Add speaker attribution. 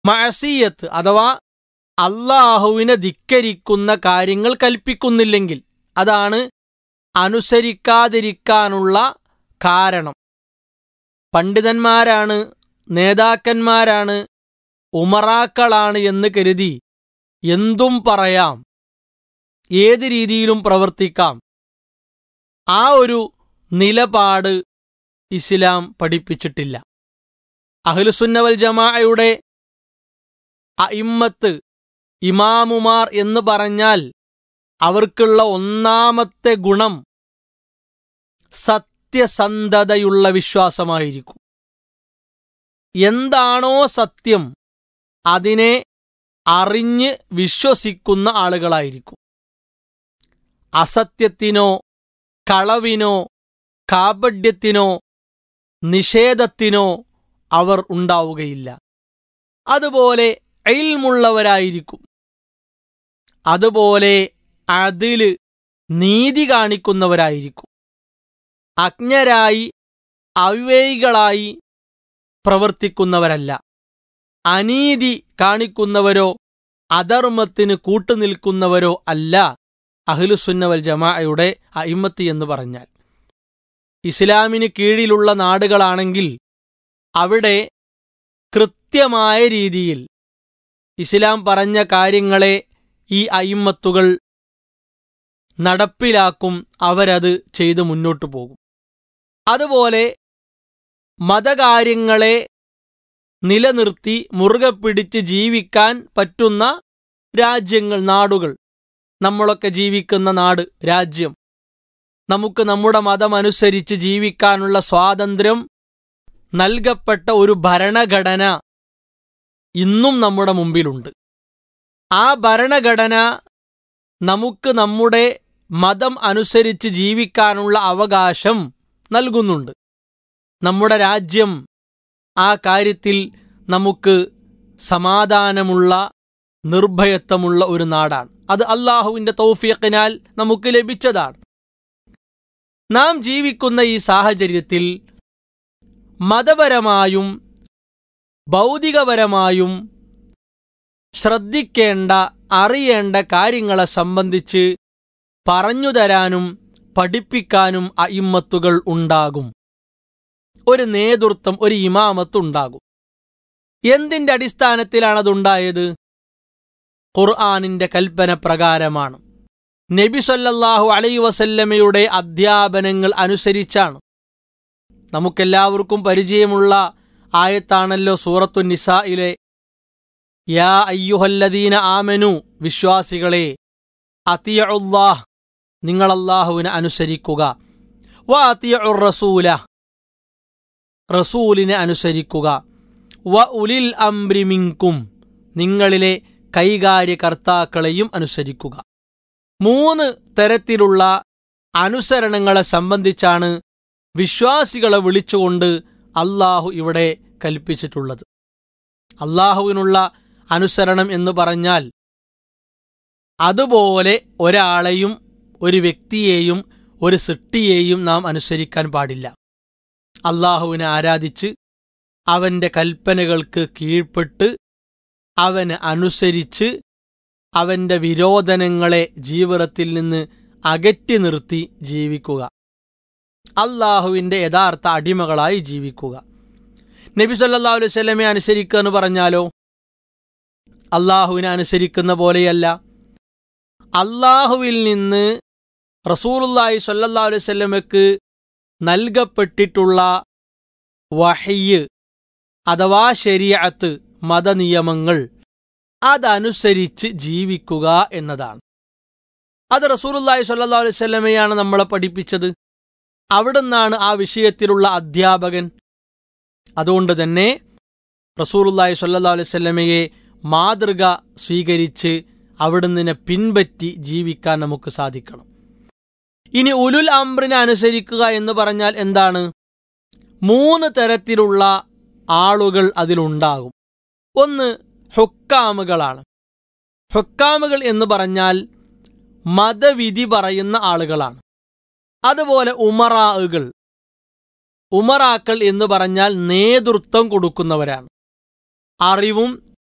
Speaker 1: മഅസിയത്ത് അഥവാ അള്ളാഹുവിനെ ധിക്കരിക്കുന്ന കാര്യങ്ങൾ കൽപ്പിക്കുന്നില്ലെങ്കിൽ അതാണ് അനുസരിക്കാതിരിക്കാനുള്ള കാരണം പണ്ഡിതന്മാരാണ് നേതാക്കന്മാരാണ് ഉമറാക്കളാണ് എന്ന് കരുതി എന്തും പറയാം ഏത് രീതിയിലും പ്രവർത്തിക്കാം ആ ഒരു നിലപാട് ഇസ്ലാം പഠിപ്പിച്ചിട്ടില്ല അഹ്ലുസുന്നവൽ ജമാഅയുടെ അയിമ്മത്ത് ഇമാമുമാർ എന്ന് പറഞ്ഞാൽ അവർക്കുള്ള ഒന്നാമത്തെ ഗുണം സത്യസന്ധതയുള്ള വിശ്വാസമായിരിക്കും എന്താണോ സത്യം അതിനെ അറിഞ്ഞ് വിശ്വസിക്കുന്ന ആളുകളായിരിക്കും അസത്യത്തിനോ കളവിനോ കാപഡ്യത്തിനോ നിഷേധത്തിനോ അവർ ഉണ്ടാവുകയില്ല അതുപോലെ എയിൽമുള്ളവരായിരിക്കും അതുപോലെ അതില് നീതി കാണിക്കുന്നവരായിരിക്കും അജ്ഞരായി അവിവേകികളായി പ്രവർത്തിക്കുന്നവരല്ല അനീതി കാണിക്കുന്നവരോ അധർമ്മത്തിന് കൂട്ടുനിൽക്കുന്നവരോ അല്ല അഹ്ലുസുന്നവൽ ജമാഅയുടെ അയിമത്തി എന്ന് പറഞ്ഞാൽ ഇസ്ലാമിന് കീഴിലുള്ള നാടുകളാണെങ്കിൽ അവിടെ കൃത്യമായ രീതിയിൽ ഇസ്ലാം പറഞ്ഞ കാര്യങ്ങളെ ഈ അയിമത്തുകൾ നടപ്പിലാക്കും അവരത് ചെയ്ത് മുന്നോട്ടു പോകും അതുപോലെ മതകാര്യങ്ങളെ നിലനിർത്തി മുറുകെ പിടിച്ച് ജീവിക്കാൻ പറ്റുന്ന രാജ്യങ്ങൾ നാടുകൾ നമ്മളൊക്കെ ജീവിക്കുന്ന നാട് രാജ്യം നമുക്ക് നമ്മുടെ മതമനുസരിച്ച് ജീവിക്കാനുള്ള സ്വാതന്ത്ര്യം നൽകപ്പെട്ട ഒരു ഭരണഘടന ഇന്നും നമ്മുടെ മുമ്പിലുണ്ട് ആ ഭരണഘടന നമുക്ക് നമ്മുടെ മതം അനുസരിച്ച് ജീവിക്കാനുള്ള അവകാശം നൽകുന്നുണ്ട് നമ്മുടെ രാജ്യം ആ കാര്യത്തിൽ നമുക്ക് സമാധാനമുള്ള നിർഭയത്വമുള്ള ഒരു നാടാണ് അത് അള്ളാഹുവിന്റെ തൗഫീഖിനാൽ നമുക്ക് ലഭിച്ചതാണ് നാം ജീവിക്കുന്ന ഈ സാഹചര്യത്തിൽ മതപരമായും ഭൗതികപരമായും ശ്രദ്ധിക്കേണ്ട അറിയേണ്ട കാര്യങ്ങളെ സംബന്ധിച്ച് പറഞ്ഞുതരാനും പഠിപ്പിക്കാനും അയിമ്മത്തുകൾ ഉണ്ടാകും ഒരു നേതൃത്വം ഒരു ഇമാമത്ത് ഉണ്ടാകും എന്തിന്റെ അടിസ്ഥാനത്തിലാണ് അതുണ്ടായത് ഖുർആാനിന്റെ കൽപ്പന പ്രകാരമാണ് നബി സല്ലല്ലാഹു അലൈ വസല്ലമയുടെ അധ്യാപനങ്ങൾ അനുസരിച്ചാണ് നമുക്കെല്ലാവർക്കും പരിചയമുള്ള ആയത്താണല്ലോ സൂറത്തു നിസായിലെ യാ അയ്യുഹല്ലദീന ആമനു വിശ്വാസികളെ അത്തിയുല്ലാഹ് നിങ്ങൾ അള്ളാഹുവിനെ അനുസരിക്കുക വ അത്തിയുർ റസൂല റസൂലിനെ അനുസരിക്കുക വ ഉലിൽ അംരി മിങ്കും നിങ്ങളിലെ കൈകാര്യകർത്താക്കളെയും അനുസരിക്കുക മൂന്ന് തരത്തിലുള്ള അനുസരണങ്ങളെ സംബന്ധിച്ചാണ് വിശ്വാസികളെ വിളിച്ചുകൊണ്ട് അള്ളാഹു ഇവിടെ കൽപ്പിച്ചിട്ടുള്ളത് അള്ളാഹുവിനുള്ള അനുസരണം എന്ന് പറഞ്ഞാൽ അതുപോലെ ഒരാളെയും ഒരു വ്യക്തിയെയും ഒരു സൃഷ്ടിയെയും നാം അനുസരിക്കാൻ പാടില്ല അള്ളാഹുവിനെ ആരാധിച്ച് അവന്റെ കൽപ്പനകൾക്ക് കീഴ്പ്പെട്ട് അവന് അനുസരിച്ച് അവന്റെ വിരോധനങ്ങളെ ജീവിതത്തിൽ നിന്ന് അകറ്റി നിർത്തി ജീവിക്കുക അള്ളാഹുവിന്റെ യഥാർത്ഥ അടിമകളായി ജീവിക്കുക നബി സല്ലാ അലൈഹി സ്വലമെ അനുസരിക്കുക എന്ന് പറഞ്ഞാലോ അള്ളാഹുവിനെ അനുസരിക്കുന്ന പോലെയല്ല അള്ളാഹുവിൽ നിന്ന് റസൂലുല്ലാഹി സല്ലല്ലാഹു അലൈഹി സ്വലമക്ക് നൽകപ്പെട്ടിട്ടുള്ള വഹയ്യ് അഥവാ ശരിയത്ത് മതനിയമങ്ങൾ അതനുസരിച്ച് ജീവിക്കുക എന്നതാണ് അത് റസൂലുല്ലാഹി സ്വല്ലല്ലാഹു അലൈഹി സ്വലമയാണ് നമ്മളെ പഠിപ്പിച്ചത് അവിടുന്നാണ് ആ വിഷയത്തിലുള്ള അധ്യാപകൻ അതുകൊണ്ട് തന്നെ റസൂലുല്ലാഹി സ്വല്ലല്ലാഹു അലൈഹി സ്വലമയെ മാതൃക സ്വീകരിച്ച് അവിടുന്ന് പിൻപറ്റി ജീവിക്കാൻ നമുക്ക് സാധിക്കണം ഇനി ഉലുൽ അംറിനെ അനുസരിക്കുക എന്ന് പറഞ്ഞാൽ എന്താണ് മൂന്ന് തരത്തിലുള്ള ആളുകൾ അതിലുണ്ടാകും ഒന്ന് ഹുക്കാമുകളാണ് ഹുക്കാമുകൾ എന്ന് പറഞ്ഞാൽ മതവിധി പറയുന്ന ആളുകളാണ് അതുപോലെ ഉമറാകൾ ഉമറാക്കൾ എന്ന് പറഞ്ഞാൽ നേതൃത്വം കൊടുക്കുന്നവരാണ് അറിവും